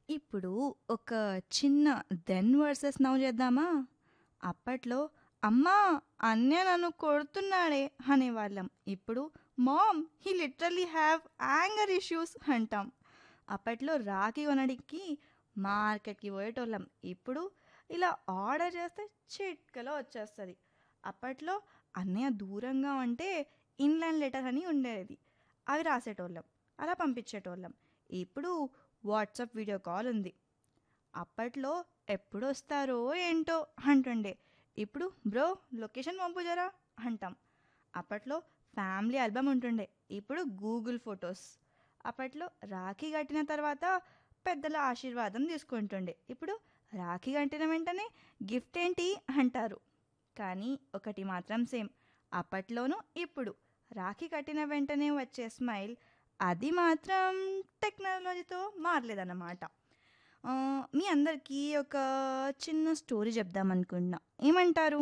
ఇప్పుడు ఒక చిన్న దెన్ వర్సెస్ నౌ చేద్దామా అప్పట్లో అమ్మా అన్య నన్ను కొడుతున్నాడే అనేవాళ్ళం ఇప్పుడు mom he literally have anger issues అంటాం అప్పట్లో రాఖీ కొనడానికి మార్కెట్కి పోయేటోళ్ళం ఇప్పుడు ఇలా ఆర్డర్ చేస్తే చిట్కలో వచ్చేస్తుంది అప్పట్లో అన్నయ్య దూరంగా ఉంటే ఇన్లైన్ లెటర్ అని ఉండేది అవి రాసేటోళ్ళం అలా పంపించేటోళ్ళం ఇప్పుడు వాట్సాప్ వీడియో కాల్ ఉంది అప్పట్లో ఎప్పుడు వస్తారో ఏంటో అంటుండే ఇప్పుడు బ్రో లొకేషన్ పంపు జరా అంటాం అప్పట్లో ఫ్యామిలీ ఆల్బమ్ ఉంటుండే ఇప్పుడు గూగుల్ ఫొటోస్ అప్పట్లో రాఖీ కట్టిన తర్వాత పెద్దల ఆశీర్వాదం తీసుకుంటుండే ఇప్పుడు రాఖీ కట్టిన వెంటనే గిఫ్ట్ ఏంటి అంటారు కానీ ఒకటి మాత్రం సేమ్ అప్పట్లోనూ ఇప్పుడు రాఖీ కట్టిన వెంటనే వచ్చే స్మైల్ అది మాత్రం టెక్నాలజీతో మారలేదన్నమాట ఆ, మీ అందరికీ ఒక చిన్న స్టోరీ చెప్దాం అనుకుంటున్నా ఏమంటారు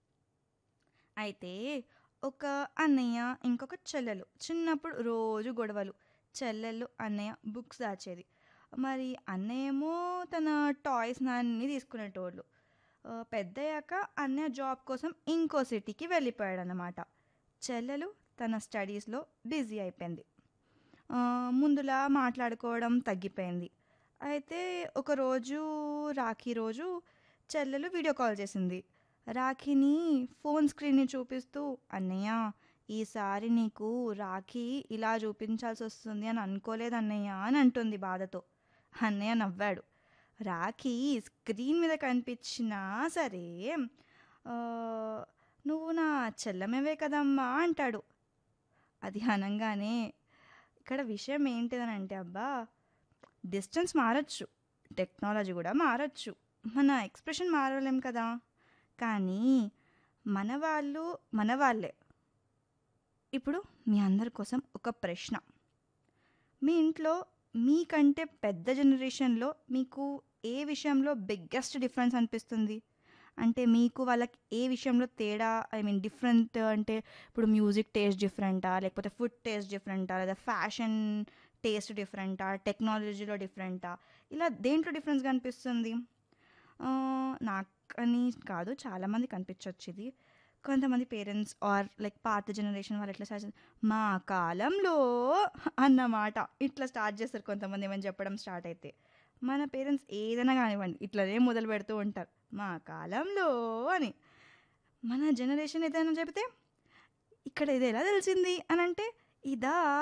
అయితే ఒక అన్నయ్య ఇంకొక చెల్లెలు చిన్నప్పుడు రోజు గొడవలు చెల్లెళ్ళు అన్నయ్య బుక్స్ దాచేది మరి అన్నయ్య ఏమో తన టాయ్స్ అన్నీ తీసుకునేటోళ్ళు ఆ, పెద్దయ్యాక అన్నయ్య జాబ్ కోసం ఇంకో సిటీకి వెళ్ళిపోయాడు అన్నమాట చెల్లెలు తన స్టడీస్లో బిజీ అయిపోయింది ఆ, ముందులా మాట్లాడుకోవడం తగ్గిపోయింది అయితే ఒకరోజు రాఖీ రోజు చెల్లెలు వీడియో కాల్ చేసింది రాఖీని ఫోన్ స్క్రీన్ని చూపిస్తూ అన్నయ్య ఈసారి నీకు రాఖీ ఇలా చూపించాల్సి వస్తుంది అని అనుకోలేదు అన్నయ్య అని అంటుంది బాధతో అన్నయ్య నవ్వాడు రాఖీ స్క్రీన్ మీద కనిపించినా సరే ఆ, నువ్వు నా చెల్లెమవే కదమ్మా అంటాడు అది అనగానే ఇక్కడ విషయం ఏంటిదని అంటే అబ్బా డిస్టెన్స్ మారచ్చు టెక్నాలజీ కూడా మారచ్చు మన ఎక్స్ప్రెషన్ మారలేం కదా కానీ మన వాళ్ళు మన వాళ్ళే ఇప్పుడు మీ అందరి కోసం ఒక ప్రశ్న మీ ఇంట్లో మీకంటే పెద్ద జనరేషన్లో మీకు ఏ విషయంలో బిగ్గెస్ట్ డిఫరెన్స్ అనిపిస్తుంది అంటే మీకు వాళ్ళకి ఏ విషయంలో తేడా ఐ మీన్ డిఫరెంట్ అంటే ఇప్పుడు మ్యూజిక్ టేస్ట్ డిఫరెంటా లేకపోతే ఫుడ్ టేస్ట్ డిఫరెంటా లేదా ఫ్యాషన్ టేస్ట్ డిఫరెంటా టెక్నాలజీలో డిఫరెంటా ఇలా దేంట్లో డిఫరెన్స్ కనిపిస్తుంది ఆ, నాకని కాదు చాలామంది కనిపించవచ్చు ఇది కొంతమంది పేరెంట్స్ ఆర్ లైక్ పాత జనరేషన్ వాళ్ళు ఎట్లా స్టార్ట్ చేస్తారు మా కాలంలో అన్నమాట ఇట్లా స్టార్ట్ చేస్తారు కొంతమంది ఏమైనా చెప్పడం స్టార్ట్ అయితే మన పేరెంట్స్ ఏదైనా కానివ్వండి ఇట్లనే మొదలు పెడుతూ ఉంటారు మా కాలంలో అని మన జనరేషన్ ఏదైనా చెబితే ఇక్కడ ఇది ఎలా తెలిసింది అని అంటే ఇదా